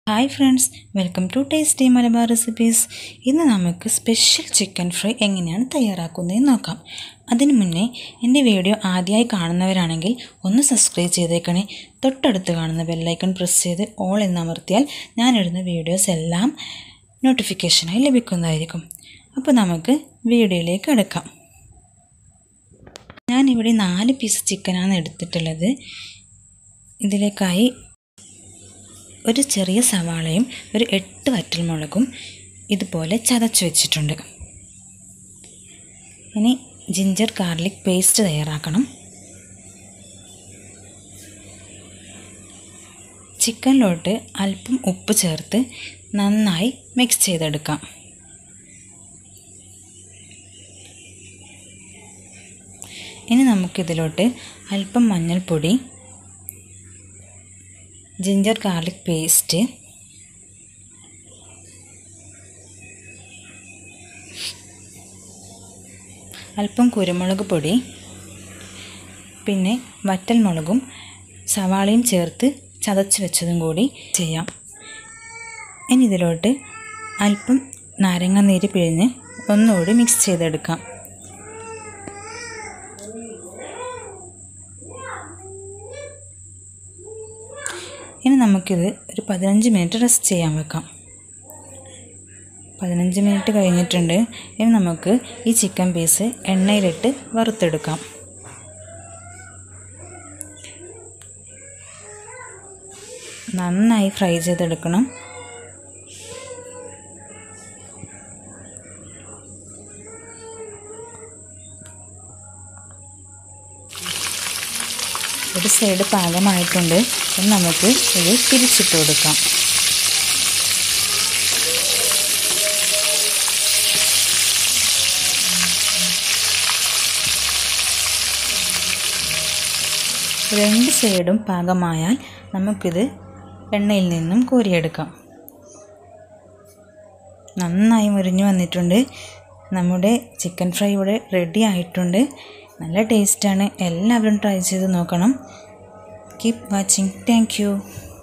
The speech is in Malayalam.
hi friends welcome to tasty Malabar recipes ഇന്ന് നമുക്ക് സ്പെഷ്യൽ ചിക്കൻ ഫ്രൈ എങ്ങനെയാണ് തയ്യാറാക്കുന്നതെന്ന് നോക്കാം അതിനു മുന്നേ എൻ്റെ വീഡിയോ ആദ്യമായി കാണുന്നവരാണെങ്കിൽ ഒന്ന് സബ്സ്ക്രൈബ് ചെയ്തേക്കണേ തൊട്ടടുത്ത് കാണുന്ന ബെല്ലൈക്കൺ പ്രസ് ചെയ്ത് ഓൾ എന്ന് അമർത്തിയാൽ ഞാനിടുന്ന വീഡിയോസ് എല്ലാം നോട്ടിഫിക്കേഷനായി ലഭിക്കുന്നതായിരിക്കും അപ്പോൾ നമുക്ക് വീഡിയോയിലേക്ക് എടുക്കാം ഞാനിവിടെ നാല് പീസ് ചിക്കനാണ് എടുത്തിട്ടുള്ളത് ഇതിലേക്കായി ഒരു ചെറിയ സവാളയും ഒരു എട്ട് വറ്റൽമുളകും ഇതുപോലെ ചതച്ച് വെച്ചിട്ടുണ്ട് ഇനി ജിഞ്ചർ ഗാർലിക് പേസ്റ്റ് തയ്യാറാക്കണം ചിക്കനിലോട്ട് അല്പം ഉപ്പ് ചേർത്ത് നന്നായി മിക്സ് ചെയ്തെടുക്കാം ഇനി നമുക്കിതിലോട്ട് അല്പം മഞ്ഞൾപ്പൊടി ജിഞ്ചർ ഗാർലിക് പേസ്റ്റ് അല്പം കുരുമുളക് പൊടി പിന്നെ വറ്റൽമുളകും സവാളയും ചേർത്ത് ചതച്ച് വെച്ചതും കൂടി ചെയ്യാം ഇനി ഇതിലോട്ട് അല്പം നാരങ്ങ നീര് പിഴിഞ്ഞ് ഒന്നുകൂടി മിക്സ് ചെയ്തെടുക്കാം ഇനി നമുക്കിത് ഒരു പതിനഞ്ച് മിനിറ്റ് റെസ്റ്റ് ചെയ്യാൻ വെക്കാം പതിനഞ്ച് മിനിറ്റ് കഴിഞ്ഞിട്ടുണ്ട് ഇനി നമുക്ക് ഈ ചിക്കൻ പീസ് എണ്ണയിലിട്ട് വറുത്തെടുക്കാം നന്നായി ഫ്രൈ ചെയ്തെടുക്കണം ഒരു സൈഡ് പാകമായിട്ടുണ്ട് ഇനി നമുക്ക് ഇത് തിരിച്ചിട്ട് കൊടുക്കാം രണ്ട് സൈഡും പാകമായാൽ നമുക്കിത് എണ്ണയിൽ നിന്നും കോരിയെടുക്കാം നന്നായി മുരിഞ്ഞു വന്നിട്ടുണ്ട് നമ്മുടെ ചിക്കൻ ഫ്രൈ ഇവിടെ റെഡി ആയിട്ടുണ്ട് നല്ല ടേസ്റ്റാണ് എല്ലാവരും ട്രൈ ചെയ്ത് നോക്കണം കീപ് വാച്ചിങ് താങ്ക്